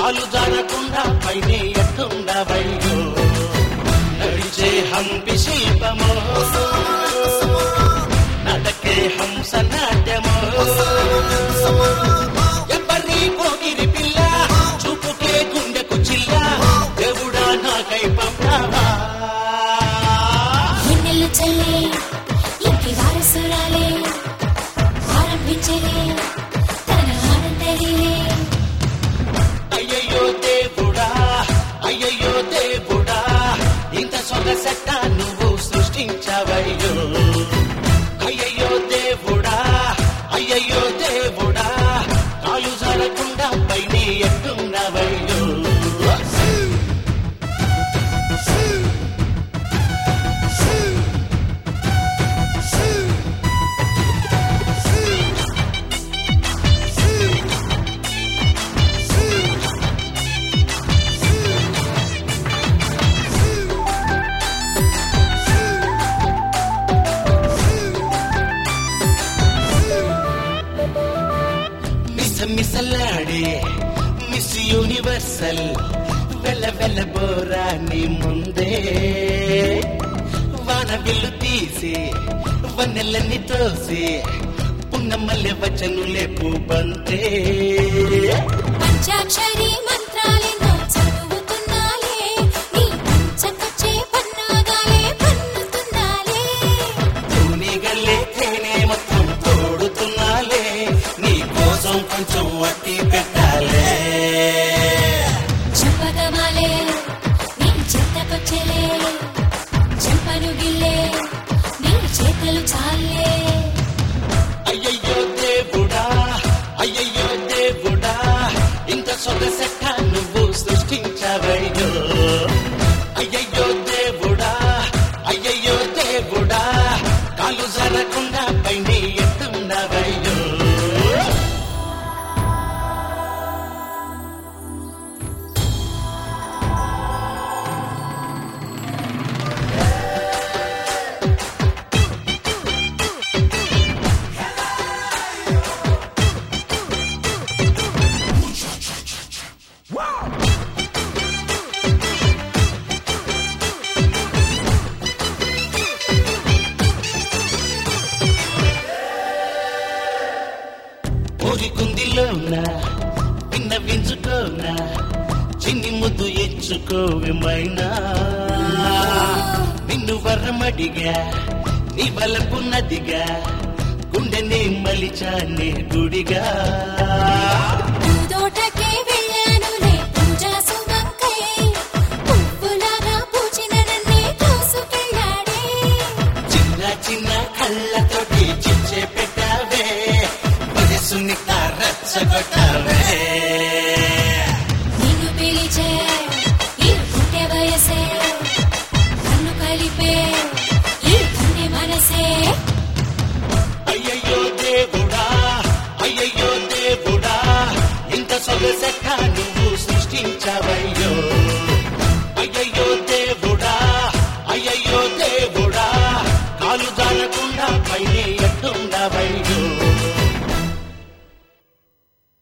కాలు జారకుండా పైనే ఎట్టుండవయ్యో నడిచే హంపి శిల్పమో నడకే హంస నాట్యమో ఎవ్వరి పోగిరి పిల్ల చూపుకే గుండెకు చిల్ల దేవుడా నాకై పంపావా ఎన్నెల్లు చల్లే ఇంటి వారసురాలే ఆరంభించలే తన ఆనందలీలే అయ్యయ్యో దేవుడా అయ్యయ్యో దేవుడా ఇంత సొగసెట్ట నువ్వు సృష్టించవయ్యో అయ్యయ్యో దేవుడా అయ్యయ్యో దేవుడా కాలు జరగకుండా పైన ఎట్టున్నవయ్యో మిస మిసలాడే మిస్ యూనివర్సల్ వెళ్ళ వెళ్ళ బోరాని ముందే వాన విల్లు తీసి వన్నెలని తోసి పున్నమల్లె వచనులే పూబంతే పంచాక్షరి మంత్రాలెన్నో చదువుతున్నాలే నీ పంచకొచ్చే పన్నాగాలే పన్నుతున్నాలే తూనిగల్లే తేనె మొత్తం తోడుతున్నాలే నీ కోసం కొంచెం వట్టి పెట్టాలే చెప్పగమాలే నీ చెత్తకొచ్చెలే చెంపను గిల్లే నీ చేతలు చాలే అయ్యయ్యో దేవుడా అయ్యయ్యో దేవుడా ఇంత సొగసెట్ట నువ్వు సృష్టించవయ్యో అయ్యయ్యో దేవుడా అయ్యయ్యో దేవుడా కాలు జరగకుండా పైన ఎత్తున్నవయ్యో ఊరికుందిలోన విన్నవించుకోనా చిన్ని ముద్దు ఇచ్చుకోవిమైనా నిన్ను వరమడిగా నీ బలపు నదిగా గుండెని మలిచానే గుడిగా పూదోటకే వెళ్ళానులే పూజా సుమంకై పువ్వులాగా పూచిన నన్నే తోసుకెళ్ళాడే చిన్న చిన్న కళ్ళతోటి చిచ్చే పెట్టావే వయసుని రచ్చగొట్టావే నిన్ను పిలిచే ఈ గుండె వయసే నన్ను కలిపే ఈ గుండె మనసే అయ్యయ్యో దేవుడా అయ్యయ్యో దేవుడా ఇంత సొగసెట్ట నువ్వు సృష్టించవయ్యో అయ్యయ్యో దేవుడా అయ్యయ్యో దేవుడా కాలు జారకుండా పైన ఎట్టుండవయ్యో